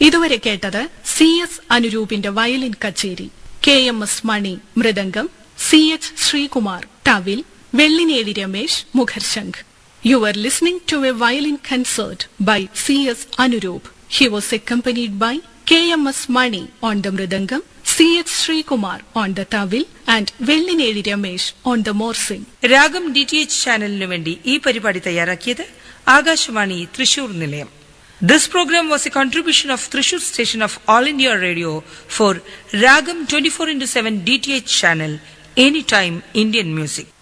ഇതുവരെ കേട്ടത് C S അനുരൂപിന്റെ വയലിൻ കച്ചേരി കെ എം എസ് മണി മൃദംഗം സി എച്ച് ശ്രീകുമാർ തവിൽ വെള്ളിനേഴി രമേശ് മുഖർശംഖ് you are listening to a violin concert by C S Anuroop he was accompanied by K M S Mani on the mridangam C H Sreekumar on the thavil and Vellinezhi Ramesh on the morsing ragam D T H ചാനലിനു വേണ്ടി ഈ പരിപാടി തയ്യാറാക്കിയത് ആകാശവാണി തൃശൂർ നിലയം this programme was a contribution of Thrissur station of All India Radio for Ragam twenty four into seven D T H channel any time Indian music